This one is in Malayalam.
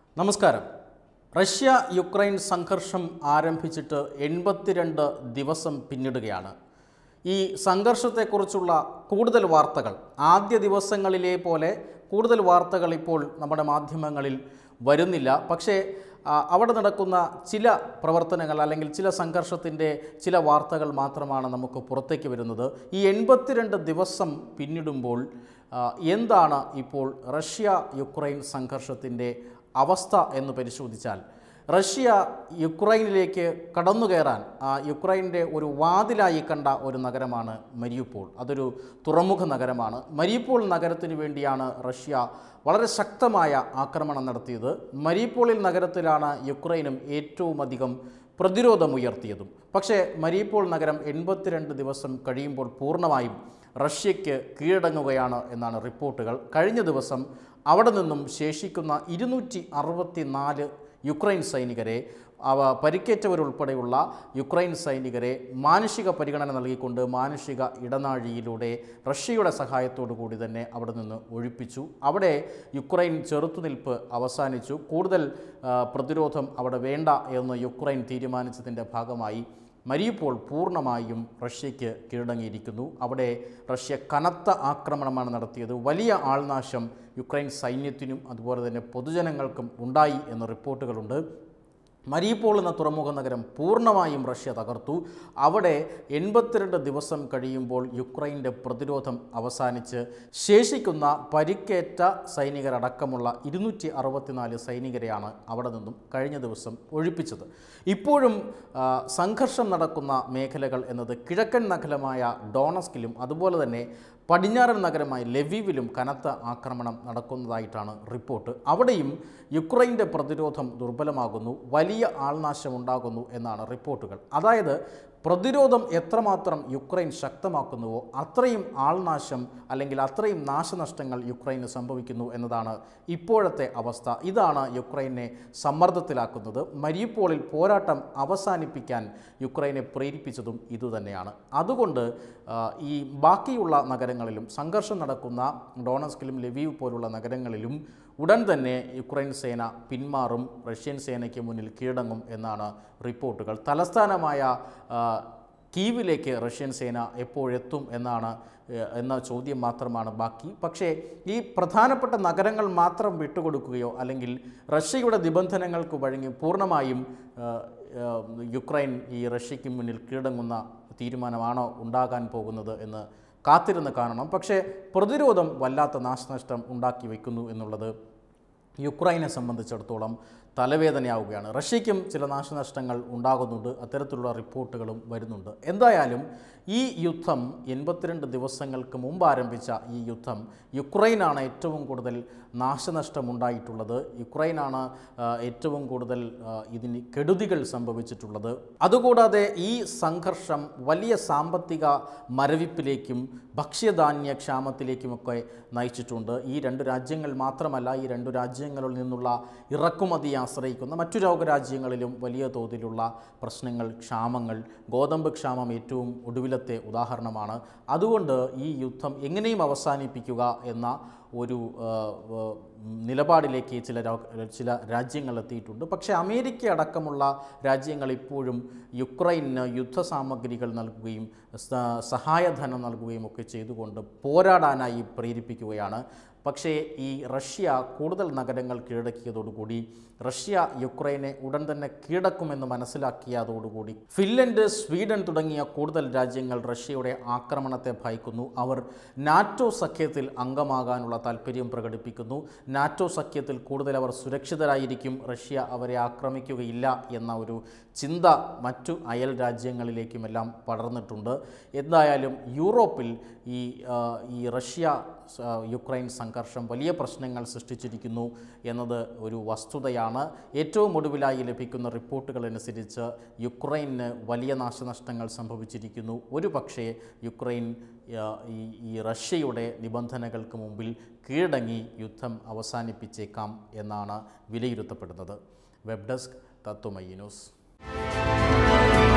നമസ്കാരം റഷ്യ യുക്രൈൻ സംഘർഷം ആരംഭിച്ചിട്ട് എൺപത്തിരണ്ട് ദിവസം പിന്നിടുകയാണ് ഈ സംഘർഷത്തെക്കുറിച്ചുള്ള കൂടുതൽ വാർത്തകൾ ആദ്യ ദിവസങ്ങളിലെ പോലെ കൂടുതൽ വാർത്തകൾ ഇപ്പോൾ നമ്മുടെ മാധ്യമങ്ങളിൽ വരുന്നില്ല പക്ഷേ ആ, അവിടെ നടക്കുന്ന ചില പ്രവർത്തനങ്ങൾ അല്ലെങ്കിൽ ചില സംഘർഷത്തിൻ്റെ ചില വാർത്തകൾ മാത്രമാണ് നമുക്ക് പുറത്തേക്ക് വരുന്നത് ഈ എൺപത്തിരണ്ട് ദിവസം പിന്നിടുമ്പോൾ ആ, എന്താണ് ഇപ്പോൾ റഷ്യ യുക്രൈൻ സംഘർഷത്തിൻ്റെ അവസ്ഥ എന്ന് പരിശോധിച്ചാൽ റഷ്യ യുക്രൈനിലേക്ക് കടന്നു കയറാൻ ആ യുക്രൈൻ്റെ ഒരു വാതിലായി കണ്ട ഒരു നഗരമാണ് മരിയുപ്പോൾ അതൊരു തുറമുഖ നഗരമാണ് മരിയുപ്പോൾ നഗരത്തിന് വേണ്ടിയാണ് റഷ്യ വളരെ ശക്തമായ ആക്രമണം നടത്തിയത് മരിയുപ്പോളിൽ നഗരത്തിലാണ് യുക്രൈനും ഏറ്റവും അധികം പ്രതിരോധമുയർത്തിയതും പക്ഷേ മരിയുപ്പോൾ നഗരം എൺപത്തിരണ്ട് ദിവസം കഴിയുമ്പോൾ പൂർണ്ണമായും റഷ്യയ്ക്ക് കീഴടങ്ങുകയാണ് എന്നാണ് റിപ്പോർട്ടുകൾ കഴിഞ്ഞ ദിവസം അവിടെ നിന്നും ശേഷിക്കുന്ന ഇരുന്നൂറ്റി അറുപത്തി നാല് യുക്രൈൻ സൈനികരെ അവ പരിക്കേറ്റവരുൾപ്പെടെയുള്ള യുക്രൈൻ സൈനികരെ മാനുഷിക പരിഗണന നൽകിക്കൊണ്ട് മാനുഷിക ഇടനാഴിയിലൂടെ റഷ്യയുടെ സഹായത്തോടു കൂടി തന്നെ അവിടെ നിന്ന് ഒഴിപ്പിച്ചു അവിടെ യുക്രൈൻ ചെറുത്തുനിൽപ്പ് അവസാനിച്ചു കൂടുതൽ ആ, പ്രതിരോധം അവിടെ വേണ്ട എന്ന് യുക്രൈൻ തീരുമാനിച്ചതിൻ്റെ ഭാഗമായി മരിയുപ്പോൾ പൂർണ്ണമായും റഷ്യയ്ക്ക് കീഴടങ്ങിയിരിക്കുന്നു അവിടെ റഷ്യ കനത്ത ആക്രമണമാണ് നടത്തിയത് വലിയ ആൾനാശം യുക്രൈൻ സൈന്യത്തിനും അതുപോലെ തന്നെ പൊതുജനങ്ങൾക്കും ഉണ്ടായി എന്ന റിപ്പോർട്ടുകളുണ്ട് മരിയപ്പോൾ എന്ന തുറമുഖ നഗരം പൂർണ്ണമായും റഷ്യ തകർത്തു അവിടെ എൺപത്തിരണ്ട് ദിവസം കഴിയുമ്പോൾ യുക്രൈൻ്റെ പ്രതിരോധം അവസാനിച്ച് ശേഷിക്കുന്ന പരിക്കേറ്റ സൈനികരടക്കമുള്ള ഇരുന്നൂറ്റി അറുപത്തിനാല് സൈനികരെയാണ് അവിടെ നിന്നും കഴിഞ്ഞ ദിവസം ഒഴിപ്പിച്ചത് ഇപ്പോഴും ആ, സംഘർഷം നടക്കുന്ന മേഖലകൾ എന്നത് കിഴക്കൻ നഗരമായ ഡോണസ്കിലും അതുപോലെ തന്നെ പടിഞ്ഞാറൻ നഗരമായ ലെവീവിലും കനത്ത ആക്രമണം നടക്കുന്നതായിട്ടാണ് റിപ്പോർട്ട് അവിടെയും യുക്രൈൻ്റെ പ്രതിരോധം ദുർബലമാകുന്നു വലിയ ആൾനാശമുണ്ടാകുന്നു എന്നാണ് റിപ്പോർട്ടുകൾ അതായത് പ്രതിരോധം എത്രമാത്രം യുക്രൈൻ ശക്തമാക്കുന്നുവോ അത്രയും ആൾനാശം അല്ലെങ്കിൽ അത്രയും നാശനഷ്ടങ്ങൾ യുക്രൈന് സംഭവിക്കുന്നു എന്നതാണ് ഇപ്പോഴത്തെ അവസ്ഥ ഇതാണ് യുക്രൈനെ സമ്മർദ്ദത്തിലാക്കുന്നത് മരിയപ്പോളിൽ പോരാട്ടം അവസാനിപ്പിക്കാൻ യുക്രൈനെ പ്രേരിപ്പിച്ചതും ഇതുതന്നെയാണ് അതുകൊണ്ട് ആ, ഈ ബാക്കിയുള്ള നഗരങ്ങളിലും സംഘർഷം നടക്കുന്ന ഡോണസ്കിലും ലെവീവ് പോലുള്ള നഗരങ്ങളിലും ഉടൻ തന്നെ യുക്രൈൻ സേന പിന്മാറും റഷ്യൻ സേനയ്ക്ക് മുന്നിൽ കീഴടങ്ങും എന്നാണ് റിപ്പോർട്ടുകൾ തലസ്ഥാനമായ ആ, കീവിലേക്ക് റഷ്യൻ സേന എപ്പോഴെത്തും എന്നാണ് ഏഹ്, എന്ന ചോദ്യം മാത്രമാണ് ബാക്കി പക്ഷേ ഈ പ്രധാനപ്പെട്ട നഗരങ്ങൾ മാത്രം വിട്ടുകൊടുക്കുകയോ അല്ലെങ്കിൽ റഷ്യയുടെ നിബന്ധനകൾക്ക് വഴങ്ങി പൂർണ്ണമായും ഏഹ്, ഏഹ്, യുക്രൈൻ ഈ റഷ്യയ്ക്ക് മുന്നിൽ കീഴടങ്ങുന്ന തീരുമാനമാണോ ഉണ്ടാകാൻ പോകുന്നത് എന്ന് കാത്തിരുന്ന് കാണണം പക്ഷേ പ്രതിരോധം വല്ലാത്ത നാശനഷ്ടം ഉണ്ടാക്കി വയ്ക്കുന്നു എന്നുള്ളത് യുക്രൈനെ സംബന്ധിച്ചിടത്തോളം തലവേദനയാവുകയാണ് റഷ്യയ്ക്കും ചില നാശനഷ്ടങ്ങൾ ഉണ്ടാകുന്നുണ്ട് അത്തരത്തിലുള്ള റിപ്പോർട്ടുകളും വരുന്നുണ്ട് എന്തായാലും ഈ യുദ്ധം എൺപത്തിരണ്ട് ദിവസങ്ങൾക്ക് മുമ്പ് ആരംഭിച്ച ഈ യുദ്ധം യുക്രൈനാണ് ഏറ്റവും കൂടുതൽ നാശനഷ്ടമുണ്ടായിട്ടുള്ളത് യുക്രൈനാണ് ആ, ഏറ്റവും കൂടുതൽ ആ, ഇതിന് കെടുതികൾ സംഭവിച്ചിട്ടുള്ളത് അതുകൂടാതെ ഈ സംഘർഷം വലിയ സാമ്പത്തിക മരവിപ്പിലേക്കും ഭക്ഷ്യധാന്യ ക്ഷാമത്തിലേക്കുമൊക്കെ നയിച്ചിട്ടുണ്ട് ഈ രണ്ട് രാജ്യങ്ങൾ മാത്രമല്ല ഈ രണ്ട് രാജ്യങ്ങളിൽ നിന്നുള്ള ഇറക്കുമതിയെ ആശ്രയിക്കുന്ന മറ്റു ലോകരാജ്യങ്ങളിലും വലിയ തോതിലുള്ള പ്രശ്നങ്ങൾ ക്ഷാമങ്ങൾ ഗോതമ്പ് ക്ഷാമം ഏറ്റവും ഒടുവിലത്തെ ഉദാഹരണമാണ് അതുകൊണ്ട് ഈ യുദ്ധം എങ്ങനെയും അവസാനിപ്പിക്കുക എന്ന ഒരു ആ, ആ, നിലപാടിലേക്ക് ചില രാ- ചില രാജ്യങ്ങൾ എത്തിയിട്ടുണ്ട് പക്ഷേ അമേരിക്ക അടക്കമുള്ള രാജ്യങ്ങൾ ഇപ്പോഴും യുക്രൈന് യുദ്ധസാമഗ്രികൾ നൽകുകയും സ- സഹായധനം നൽകുകയും ഒക്കെ ചെയ്തുകൊണ്ട് പോരാടാനായി പ്രേരിപ്പിക്കുകയാണ് പക്ഷേ ഈ റഷ്യ കൂടുതൽ നഗരങ്ങൾ കീഴടക്കിയതോടുകൂടി റഷ്യ യുക്രൈനെ ഉടൻ തന്നെ കീഴടക്കുമെന്ന് മനസ്സിലാക്കിയതോടുകൂടി ഫിൻലൻഡ് സ്വീഡൻ തുടങ്ങിയ കൂടുതൽ രാജ്യങ്ങൾ റഷ്യയുടെ ആക്രമണത്തെ ഭയക്കുന്നു അവർ നാറ്റോ സഖ്യത്തിൽ അംഗമാകാനുള്ള താല്പര്യം പ്രകടിപ്പിക്കുന്നു നാറ്റോ സഖ്യത്തിൽ കൂടുതൽ അവർ സുരക്ഷിതരായിരിക്കും റഷ്യ അവരെ ആക്രമിക്കുകയില്ല എന്ന ഒരു ചിന്ത മറ്റു അയൽ രാജ്യങ്ങളിലേക്കുമെല്ലാം പടർന്നിട്ടുണ്ട് എന്തായാലും യൂറോപ്പിൽ ഈ ആ, ഈ റഷ്യ സ- യുക്രൈൻ സംഘർഷം വലിയ പ്രശ്നങ്ങൾ സൃഷ്ടിച്ചിരിക്കുന്നു എന്നത് ഒരു വസ്തുതയാണ് ഏറ്റവും ഒടുവിലായി ലഭിക്കുന്ന റിപ്പോർട്ടുകൾ അനുസരിച്ച് യുക്രൈന് വലിയ നാശനഷ്ടങ്ങൾ സംഭവിച്ചിരിക്കുന്നു ഒരു പക്ഷേ യുക്രൈൻ ആ, ഈ ഈ റഷ്യയുടെ നിബന്ധനകൾക്ക് മുമ്പിൽ കീഴടങ്ങി യുദ്ധം അവസാനിപ്പിച്ചേക്കാം എന്നാണ് വിലയിരുത്തപ്പെടുന്നത് വെബ് ഡെസ്ക് തത്വമയി ന്യൂസ്